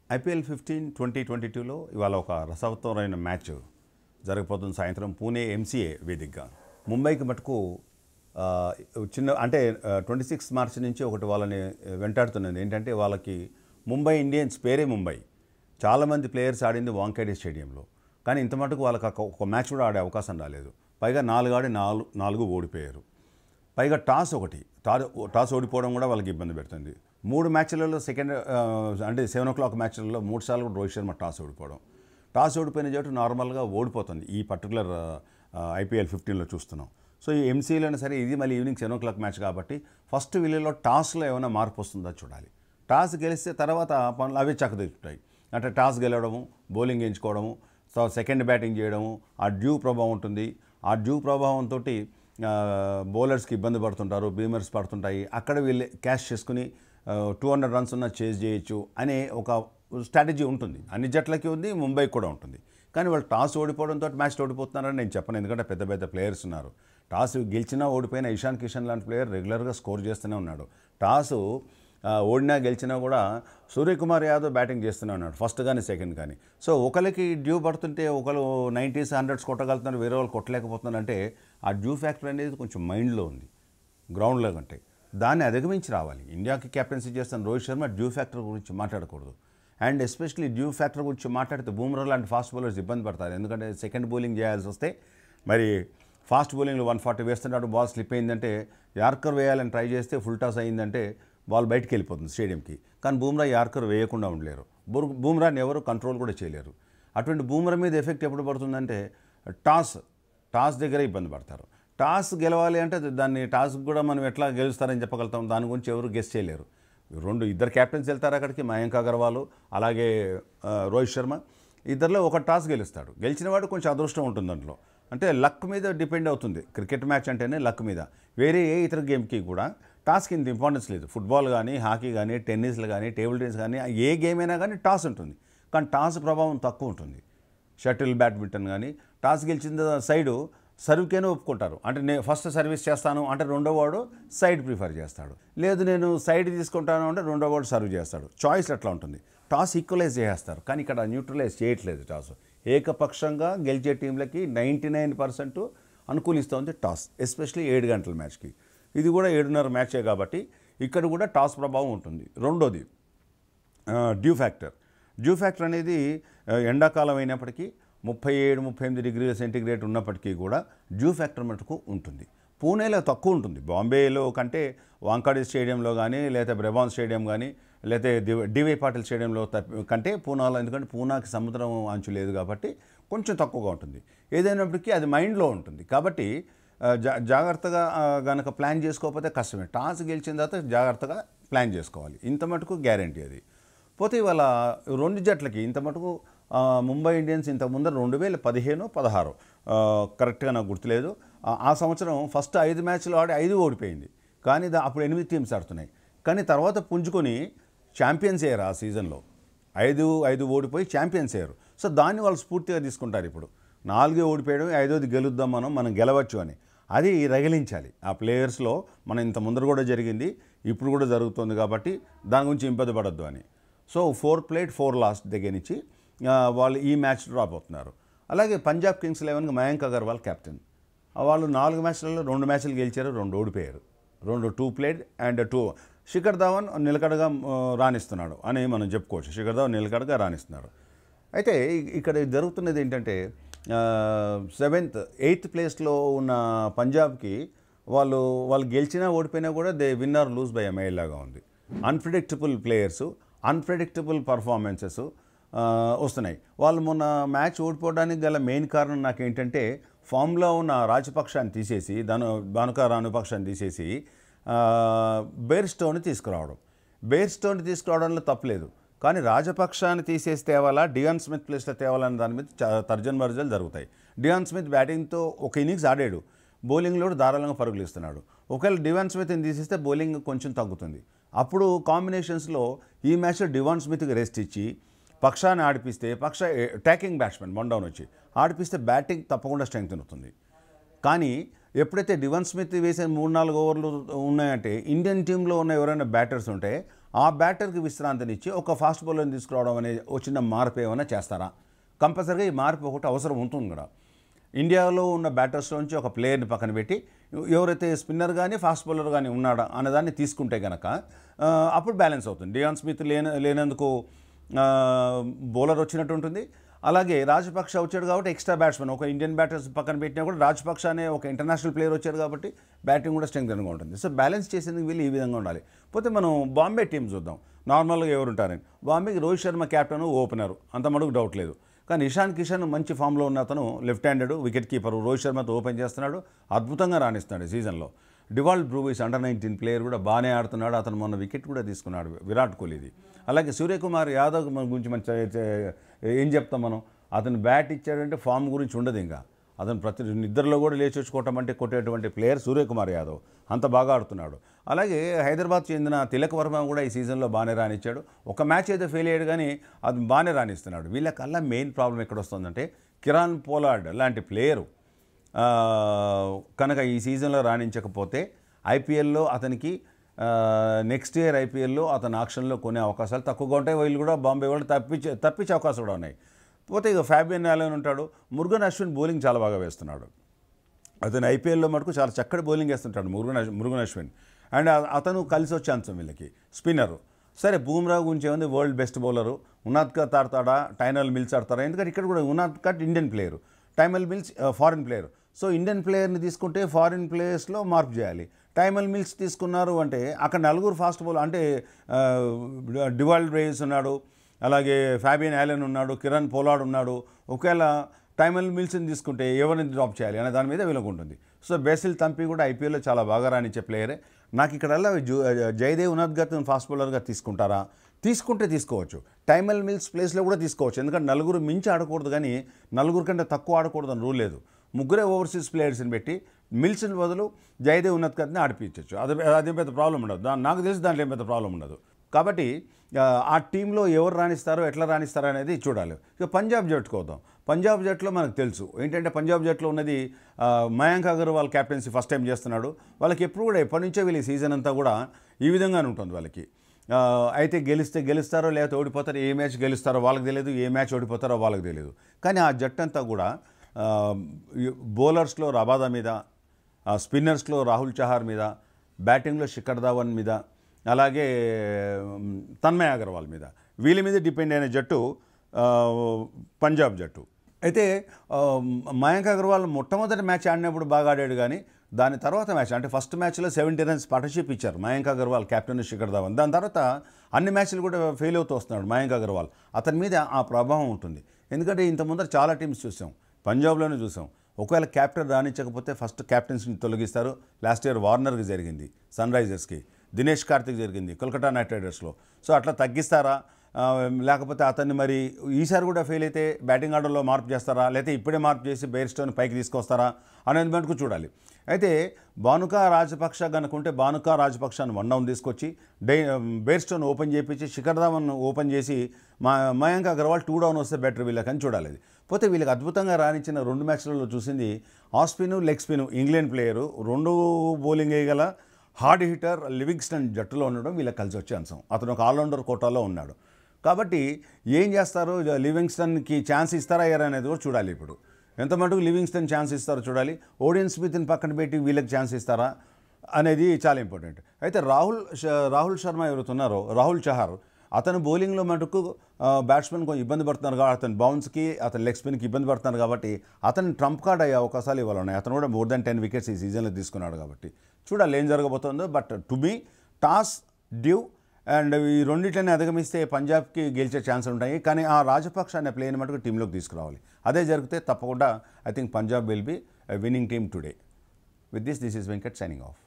IPL fifteen twenty twenty టూలో ఇవాళ ఒక రసవత్తరమైన మ్యాచ్ జరగబోతుంది సాయంత్రం పూణే ఎంసీఏ వేదికగా ముంబైకి మటుకు ఆ, చిన్న అంటే ట్వంటీ సిక్స్ మార్చ్ నుంచి ఒకటి వాళ్ళని వెంటాడుతున్నది ఏంటంటే వాళ్ళకి ముంబై ఇండియన్స్ పేరే ముంబై చాలామంది ప్లేయర్స్ ఆడింది వాంకేడే స్టేడియంలో కానీ ఇంత మటుకు వాళ్ళకి ఒక- ఒక మ్యాచ్ కూడా ఆడే అవకాశం రాలేదు పైగా నాలుగు ఆడి నాలుగు నాలుగు ఓడిపోయారు పైగా టాస్ ఒకటి టా- టాస్ ఓడిపోవడం కూడా వాళ్ళకి ఇబ్బంది పెడుతుంది మూడు మ్యాచ్లలో సెకండ్ ఆ, అంటే సెవెన్ ఓ క్లాక్ మ్యాచ్లలో మూడు సార్లు కూడా రోహిత్ శర్మ టాస్ ఓడిపోవడం టాస్ ఓడిపోయిన చోటు నార్మల్గా ఓడిపోతుంది ఈ పర్టికులర్ ఐపీఎల్ ఫిఫ్టీన్లో చూస్తున్నాం సో ఈ ఎంసీలోనే సరే ఇది మళ్ళీ evening seven o'clock match కాబట్టి ఫస్ట్ వీళ్ళలో టాస్లో ఏమైనా మార్పు వస్తుందో చూడాలి టాస్ గెలిస్తే తర్వాత పనులు అవే చక్కదిప్పుతాయి అంటే టాస్ గెలవడము బౌలింగ్ ఎంచుకోవడము సో సెకండ్ బ్యాటింగ్ చేయడము ఆ డ్యూ ప్రభావం ఉంటుంది ఆ డ్యూ ప్రభావంతో బౌలర్స్కి ఇబ్బంది పడుతుంటారు బీమర్స్ పడుతుంటాయి అక్కడ వీళ్ళు క్యాష్ చేసుకుని టూ హండ్రెడ్ రన్స్ ఉన్న చేజ్ చేయొచ్చు అనే ఒక స్ట్రాటజీ ఉంటుంది అన్ని జట్లకి ఉంది ముంబైకి కూడా ఉంటుంది కానీ వాళ్ళు టాస్ ఓడిపోవడంతో మ్యాచ్ ఓడిపోతున్నారని నేను చెప్పను ఎందుకంటే పెద్ద పెద్ద ప్లేయర్స్ ఉన్నారు టాస్ గెలిచినా ఓడిపోయినా ఇషాన్ కిషన్ లాంటి ప్లేయర్ రెగ్యులర్గా స్కోర్ చేస్తూనే ఉన్నాడు టాసు ఆ, ఓడినా గెలిచినా కూడా సూర్యకుమార్ యాదవ్ బ్యాటింగ్ చేస్తూనే ఉన్నాడు ఫస్ట్ కానీ సెకండ్ కానీ సో ఒకరికి డ్యూ పడుతుంటే ఒకరు నైంటీస్ హండ్రెడ్స్ కొట్టగలుగుతున్నారు వేరే వాళ్ళు కొట్టలేకపోతున్నారు అంటే ఆ డ్యూ ఫ్యాక్టర్ అనేది కొంచెం మైండ్లో ఉంది గ్రౌండ్లో కంటే దాన్ని అధిగమించి రావాలి ఇండియాకి కెప్టెన్సీ చేస్తున్న రోహిత్ శర్మ డ్యూ ఫ్యాక్టర్ గురించి మాట్లాడకూడదు అండ్ ఎస్పెషలీ డ్యూ ఫ్యాక్టర్ గురించి మాట్లాడితే బూమ్రా లాంటి ఫాస్ట్ బౌలర్స్ ఇబ్బంది పడతారు ఎందుకంటే సెకండ్ బౌలింగ్ చేయాల్సి వస్తే మరి ఫాస్ట్ బౌలింగ్లో వన్ ఫార్టీ వేస్తున్నాడు బాల్ స్లిప్ అయిందంటే యార్కర్ వేయాలని ట్రై చేస్తే ఫుల్ టాస్ అయిందంటే బాల్ బయటికి వెళ్ళిపోతుంది స్టేడియంకి కానీ బూమ్రా యార్కర్ వేయకుండా ఉండలేరు బుర్- బూమ్రాని ఎవరు కంట్రోల్ కూడా చేయలేరు అటువంటి బూమ్రా మీద ఎఫెక్ట్ ఎప్పుడు పడుతుందంటే టాస్ టాస్ దగ్గర ఇబ్బంది పడతారు టాస్ గెలవాలి అంటే దాన్ని టాస్ కూడా మనం ఎట్లా గెలుస్తారని చెప్పగలుగుతాం దాని గురించి ఎవరు గెస్ట్ చేయలేరు రెండు ఇద్దరు కెప్టెన్స్ వెళ్తారు అక్కడికి మయాంక్ అగర్వాల్ అలాగే ఆ, రోహిత్ శర్మ ఇద్దరిలో ఒక టాస్ గెలుస్తాడు గెలిచిన వాడు కొంచెం అదృష్టం ఉంటుంది దాంట్లో అంటే లక్ మీద డిపెండ్ అవుతుంది క్రికెట్ మ్యాచ్ అంటేనే లక్ మీద వేరే ఏ ఇతర గేమ్కి కూడా టాస్కి ఇంత ఇంపార్టెన్స్ లేదు ఫుట్బాల్ కానీ హాకీ కానీ టెన్నిస్లు కానీ టేబుల్ టెన్నిస్ కానీ ఏ గేమ్ అయినా కానీ టాస్ ఉంటుంది కానీ టాస్ ప్రభావం తక్కువ ఉంటుంది షటిల్ బ్యాడ్మింటన్ కానీ టాస్ గెలిచిన సైడు సర్వ్కేనే ఒప్పుకుంటారు అంటే నేను ఫస్ట్ సర్వీస్ చేస్తాను అంటే రెండో వాడు సైడ్ ప్రిఫర్ చేస్తాడు లేదు నేను సైడ్ తీసుకుంటాను అంటే రెండో వాడు సర్వ్ చేస్తాడు చాయిస్ ఎట్లా ఉంటుంది టాస్ ఈక్వలైజ్ చేసేస్తారు కానీ ఇక్కడ న్యూట్రలైజ్ చేయట్లేదు టాస్ ఏకపక్షంగా గెలిచే టీంలకి నైంటీ నైన్ పర్సెంట్ అనుకూలిస్తుంది టాస్ ఎస్పెషలీ ఏడు గంటల మ్యాచ్కి ఇది కూడా ఏడున్నర మ్యాచే కాబట్టి ఇక్కడ కూడా టాస్ ప్రభావం ఉంటుంది రెండోది డ్యూ ఫ్యాక్టర్ డ్యూ ఫ్యాక్టర్ అనేది ఆ, ఎండాకాలం అయినప్పటికీ ముప్పై ఏడు ముప్పై ఎనిమిది డిగ్రీల సెంటిగ్రేడ్ ఉన్నప్పటికీ కూడా డ్యూ ఫ్యాక్టర్ మటుకు ఉంటుంది పూణేలో తక్కువ ఉంటుంది బాంబేలో కంటే వాంకాడి స్టేడియంలో కానీ లేదా బ్రెబాన్ స్టేడియం కానీ లేకపోతే దివ- డివై పాటిల్ స్టేడియంలో తప్ప- కంటే పూనాలో ఎందుకంటే పూనాకి సముద్రం అంచు లేదు కాబట్టి కొంచెం తక్కువగా ఉంటుంది ఏదైనప్పటికీ అది మైండ్లో ఉంటుంది కాబట్టి ఆ, జా జాగ్రత్తగా కనుక ప్లాన్ చేసుకోకపోతే కష్టమే టాస్ గెలిచిన తర్వాత జాగ్రత్తగా ప్లాన్ చేసుకోవాలి ఇంత మటుకు గ్యారంటీ అది పోతే ఇవాళ రెండు జట్లకి ఇంత మటుకు ఆ, ముంబై ఇండియన్స్ ఇంత ముందర రెండు వేల పదిహేను పదహారు ఆ, కరెక్ట్గా నాకు గుర్తులేదు ఆ, ఆ సంవత్సరం ఫస్ట్ ఐదు మ్యాచ్లు ఆడి ఐదు ఓడిపోయింది కానీ దా- అప్పుడు ఎనిమిది టీమ్స్ ఆడుతున్నాయి కానీ తర్వాత పుంజుకొని ఛాంపియన్స్ అయ్యారు ఆ సీజన్లో ఐదు ఐదు ఓడిపోయి ఛాంపియన్స్ అయ్యారు సో దాన్ని వాళ్ళు స్ఫూర్తిగా తీసుకుంటారు ఇప్పుడు నాలుగే ఓడిపోయడం ఐదోది గెలుద్దాం మనం మనం గెలవచ్చు అని అది రగిలించాలి ఆ ప్లేయర్స్లో మనం ఇంత ముందర కూడా జరిగింది ఇప్పుడు కూడా జరుగుతుంది కాబట్టి దాని గురించి ఇబ్బంది పడద్దు అని so four played four lost దగ్గర నుంచి ఆ, వాళ్ళు ఈ మ్యాచ్ డ్రాప్ అవుతున్నారు అలాగే పంజాబ్ కింగ్స్ లెవెన్కి మయాంక్ అగర్వాల్ కెప్టెన్ ఆ వాళ్ళు నాలుగు మ్యాచ్లలో రెండు మ్యాచ్లు గెలిచారు రెండు ఓడిపోయారు రెండు two played and two Shikhar Dhawan నిలకడగా ఆ, రాణిస్తున్నాడు అని మనం చెప్పుకోవచ్చు శిఖర్ ధావన్ నిలకడగా రాణిస్తున్నాడు అయితే ఇ- ఇక్కడ జరుగుతున్నది ఏంటంటే సెవెంత్ ఎయిత్ ప్లేస్లో ఉన్న పంజాబ్కి వాళ్ళు వాళ్ళు గెలిచినా ఓడిపోయినా కూడా they win or lose by ఎంఐఎల్ లాగా ఉంది అన్ప్రిడిక్టబుల్ ప్లేయర్స్ అన్ప్రిడిక్టబుల్ పర్ఫార్మెన్సెస్ వస్తున్నాయి వాళ్ళు మొన్న మ్యాచ్ ఓడిపోవడానికి గల మెయిన్ కారణం నాకు ఏంటంటే ఫామ్లో ఉన్న రాజపక్షాన్ని తీసేసి ధను భానుక రానుపక్షాన్ని తీసేసి బేర్ స్టోన్ తీసుకురావడం బేర్ స్టోన్ తీసుకురావడంలో తప్పలేదు కానీ రాజపక్షాన్ని తీసేసి తేవాలా డియాన్ స్మిత్ ప్లేస్లో తేవాలనే దాని మీద చా- తర్జన్ మర్జలు జరుగుతాయి డియాన్ స్మిత్ బ్యాటింగ్తో ఒక ఇన్నింగ్స్ ఆడాడు బౌలింగ్లో కూడా ధారాళంగా పరుగులు ఇస్తున్నాడు ఒకవేళ డివాన్ స్మిత్ని తీసేస్తే బౌలింగ్ కొంచెం తగ్గుతుంది అప్పుడు కాంబినేషన్స్లో ఈ మ్యాచ్లో డివాన్ స్మిత్కి రెస్ట్ ఇచ్చి పక్షాన్ని ఆడిపిస్తే పక్ష అటాకింగ్ బ్యాట్స్మెన్ వన్ డౌన్ వచ్చి ఆడిపిస్తే బ్యాటింగ్ తప్పకుండా స్ట్రెంగ్త్ అవుతుంది కానీ ఎప్పుడైతే డివన్ స్మిత్ వేసే మూడు నాలుగు ఓవర్లు ఉన్నాయంటే ఇండియన్ టీంలో ఉన్న ఎవరైనా బ్యాటర్స్ ఉంటే ఆ బ్యాటర్కి విశ్రాంతినిచ్చి ఒక ఫాస్ట్ బౌలర్ని తీసుకురావడం అనేది ఒక చిన్న మార్పు ఏమైనా చేస్తారా కంపల్సరీగా ఈ మార్పు ఒకటి అవసరం ఉంటుంది కూడా ఇండియాలో ఉన్న బ్యాటర్స్ నుంచి ఒక ప్లేయర్ని పక్కన పెట్టి ఎవరైతే స్పిన్నర్ కానీ ఫాస్ట్ బౌలర్ కానీ ఉన్నాడా అనేదాన్ని తీసుకుంటే కనుక ఆ, అప్పుడు బ్యాలెన్స్ అవుతుంది డియాన్ స్మిత్ లేన లేనందుకు ఆ, బౌలర్ వచ్చినట్టు ఉంటుంది అలాగే రాజపక్ష వచ్చాడు కాబట్టి ఎక్స్ట్రా బ్యాట్స్మెన్ ఒక ఇండియన్ బ్యాటర్స్ పక్కన పెట్టినా కూడా రాజపక్ష అనే ఒక ఇంటర్నేషనల్ ప్లేయర్ వచ్చాడు కాబట్టి బ్యాటింగ్ కూడా స్ట్రెంగ్గా ఉంటుంది సో బ్యాలెన్స్ చేసేందుకు వీళ్ళు ఈ విధంగా ఉండాలి పోతే మనం బాంబే టీం చూద్దాం నార్మల్గా ఎవరు ఉంటారని బాంబేకి రోహిత్ శర్మ కెప్టెన్ ఓపెనర్ అంత మటుకు డౌట్ లేదు కానీ ఇషాన్ కిషన్ మంచి ఫామ్లో ఉన్న అతను left handed wicket keeper Rohit శర్మతో ఓపెన్ చేస్తున్నాడు అద్భుతంగా రాణిస్తున్నాడు ఈ సీజన్లో Dewald Brevis under nineteen player కూడా బాగానే ఆడుతున్నాడు అతను మొన్న వికెట్ కూడా తీసుకున్నాడు విరాట్ కోహ్లీది అలాగే సూర్యకుమార్ యాదవ్ మన గురించి మన చే- చే- ఏం చెప్తాం మనం అతను బ్యాట్ ఇచ్చాడంటే ఫామ్ గురించి ఉండదు ఇంకా అతను ప్రతి నిద్రలో కూడా లేచి వచ్చి కొట్టమంటే కొట్టేటువంటి ప్లేయర్ సూర్యకుమార్ యాదవ్ అంత బాగా ఆడుతున్నాడు అలాగే హైదరాబాద్ చెందిన తిలక్ వర్మ కూడా ఈ సీజన్లో బాగానే రాణించాడు ఒక మ్యాచ్ అయితే ఫెయిల్ అయ్యాడు కానీ అది బాగానే రాణిస్తున్నాడు వీళ్ళకల్లా మెయిన్ ప్రాబ్లం ఎక్కడ వస్తుందంటే కిరాన్ పోలార్డ్ లాంటి ప్లేయరు ఆ, కనుక ఈ సీజన్లో రాణించకపోతే ఐపీఎల్లో అతనికి నెక్స్ట్ ఇయర్ ఐపీఎల్లో అతని ఆక్షన్లో కొనే అవకాశాలు తక్కువగా ఉంటాయి వీళ్ళు కూడా బాంబే వాళ్ళు తప్పించే తప్పించే అవకాశాలు కూడా ఉన్నాయి పోతే ఇక ఫ్యాబియన్ యాలన్ ఉంటాడు మురుగన్ అశ్విన్ బౌలింగ్ చాలా బాగా వేస్తున్నాడు అతను ఐపీఎల్లో మటుకు చాలా చక్కటి బౌలింగ్ వేస్తుంటాడు మురుగన్ అశ్విన్- మురుగన్ అశ్విన్ అండ్ అ- అతను కలిసి వచ్చే అంశం వీళ్ళకి స్పిన్నరు సరే బూమ్రా గురించి ఏముంది world best bowler Unadkat ఆడతాడా టైనల్ మిల్స్ ఆడతారా ఎందుకంటే ఇక్కడ కూడా Unadkat Indian player Tymal Mills foreign player so Indian ప్లేయర్ని తీసుకుంటే ఫారిన్ ప్లేయర్స్లో మార్పు చేయాలి టైమల్ మిల్స్ తీసుకున్నారు అంటే అక్కడ నలుగురు ఫాస్ట్ బౌలర్ అంటే ఆ, డివాల్డ్ రేస్ ఉన్నాడు అలాగే ఫ్యాబియన్ యాలెన్ ఉన్నాడు కిరణ్ పోలాడ్ ఉన్నాడు ఒకవేళ టైమల్ మిల్స్ని తీసుకుంటే ఎవరిని డ్రాప్ చేయాలి అనే దాని మీద వీళ్ళకు ఉంటుంది సో బేసిల్ తంపి కూడా ఐపీఎల్లో చాలా బాగా రాణించే ప్లేయరే నాకు ఇక్కడల్లా జు- జయదేవ్ ఉనద్గత్ ఫాస్ట్ బౌలర్గా తీసుకుంటారా తీసుకుంటే తీసుకోవచ్చు టైమల్ మిల్స్ ప్లేస్లో కూడా తీసుకోవచ్చు ఎందుకంటే నలుగురు మించి ఆడకూడదు కానీ నలుగురు కంటే తక్కువ ఆడకూడదు అని రూల్ లేదు ముగ్గురే ఓవర్సీస్ ప్లేయర్స్ని పెట్టి మిల్స్ని బదులు జయదేవ్ ఉన్నత్కత్ని ఆడిపించవచ్చు అది అదేం పెద్ద ప్రాబ్లం ఉండదు దా నాకు తెలిసి దాంట్లో ఏం పెద్ద ప్రాబ్లం ఉండదు కాబట్టి ఆ, ఆ టీంలో ఎవరు రాణిస్తారో ఎట్లా రాణిస్తారో అనేది చూడాలి ఇక పంజాబ్ జట్టుకోదాం పంజాబ్ జట్టులో మనకు తెలుసు ఏంటంటే పంజాబ్ జట్టులో ఉన్నది ఆ, Mayank Agarwal captaincy first time చేస్తున్నాడు వాళ్ళకి ఎప్పుడు కూడా ఎప్పటి నుంచో వీళ్ళ సీజన్ అంతా కూడా ఈ విధంగానే ఉంటుంది వాళ్ళకి ఆ, అయితే గెలిస్తే గెలుస్తారో లేకపోతే ఓడిపోతారో ఏ మ్యాచ్ గెలుస్తారో వాళ్ళకి తెలియదు ఏ మ్యాచ్ ఓడిపోతారో వాళ్ళకి తెలియదు కానీ ఆ జట్టు అంతా కూడా ఆ, ఈ బౌలర్స్లో రబాదా మీద ఆ, స్పిన్నర్స్లో రాహుల్ చహార్ మీద బ్యాటింగ్లో శిఖర్ ధావన్ మీద అలాగే మ్, తన్మయ్ అగర్వాల్ మీద వీళ్ళ మీద డిపెండ్ అయిన జట్టు ఆ, పంజాబ్ జట్టు అయితే ఆ, మయాంక్ అగర్వాల్ మొట్టమొదటి మ్యాచ్ ఆడినప్పుడు బాగా ఆడాడు కానీ దాని తర్వాత మ్యాచ్ అంటే ఫస్ట్ మ్యాచ్లో సెవెంటీ రన్స్ పార్ట్నర్షిప్ ఇచ్చారు మయాంక్ అగర్వాల్ కెప్టెన్ శిఖర్ ధావన్ దాని తర్వాత అన్ని మ్యాచ్లు కూడా ఫెయిల్ అవుతూ వస్తున్నాడు మయాంక్ అగర్వాల్ అతని మీద ఆ ప్రభావం ఉంటుంది ఎందుకంటే ఇంత ముందర చాలా టీమ్స్ చూసాం పంజాబ్లోనే చూసాం ఒకవేళ క్యాప్టెన్ రాణించకపోతే ఫస్ట్ క్యాప్టెన్స్ని తొలగిస్తారు లాస్ట్ ఇయర్ వార్నర్కి జరిగింది సన్ రైజర్స్కి దినేష్ కార్తిక్ జరిగింది కోల్కతా నైట్ రైడర్స్లో సో అట్లా తగ్గిస్తారా ఆ, లేకపోతే అతన్ని మరి ఈసారి కూడా ఫెయిల్ అయితే బ్యాటింగ్ ఆర్డర్లో మార్పు చేస్తారా లేకపోతే ఇప్పుడే మార్పు చేసి బెయిర్ స్టోన్ పైకి తీసుకొస్తారా అనేది మటుకు చూడాలి అయితే బానుకా రాజపక్ష కనుకుంటే బానుకా రాజపక్షను వన్ డౌన్ తీసుకొచ్చి డై బెయిర్ స్టోన్ ఓపెన్ చేయించి శిఖర్ ధావన్ ఓపెన్ చేసి మా మయాంక్ అగర్వాల్ టూ డౌన్ వస్తే బెటర్ వీళ్ళకని చూడాలి అది పోతే వీళ్ళకి అద్భుతంగా రాణించిన రెండు మ్యాచ్లలో చూసింది off spin leg spin England player రెండు బౌలింగ్ వేయగల హార్డ్ హిట్టర్ లివింగ్స్టన్ జట్టులో ఉండడం వీళ్ళకి కలిసి వచ్చే అంశం అతను ఒక ఆల్రౌండర్ కోటాలో ఉన్నాడు కాబట్టి ఏం చేస్తారు లివింగ్స్టన్కి ఛాన్స్ ఇస్తారా అయ్యారా అనేది కూడా చూడాలి ఇప్పుడు ఎంత మటుకు లివింగ్స్టన్ ఛాన్స్ ఇస్తారో చూడాలి ఓడియన్ స్మిత్ని పక్కన పెట్టి వీళ్ళకి ఛాన్స్ ఇస్తారా అనేది చాలా ఇంపార్టెంట్ అయితే రాహుల్ ష- రాహుల్ శర్మ ఎవరుతున్నారో రాహుల్ చహార్ అతను బౌలింగ్లో మటుకు బ్యాట్స్మెన్ కొంచెం ఇబ్బంది పడుతున్నారు కాబట్టి అతని బౌన్స్కి అతని లెగ్ స్పిన్కి ఇబ్బంది పడుతున్నారు కాబట్టి అతను ట్రంప్ కార్డ్ అయ్యే అవకాశాలు ఇవాళ ఉన్నాయి అతను కూడా మోర్ దాన్ టెన్ వికెట్స్ ఈ సీజన్లో తీసుకున్నాడు కాబట్టి చూడాలి ఏం జరగబోతుందో but to me toss dew and ఈ రెండింటిని అధిగమిస్తే పంజాబ్కి గెలిచే ఛాన్స్ ఉంటాయి కానీ ఆ రాజపక్ష అనే ప్లేని మటుకు టీంలోకి తీసుకురావాలి అదే జరిగితే తప్పకుండా I think Punjab will be winning team today with this this is Venkat signing of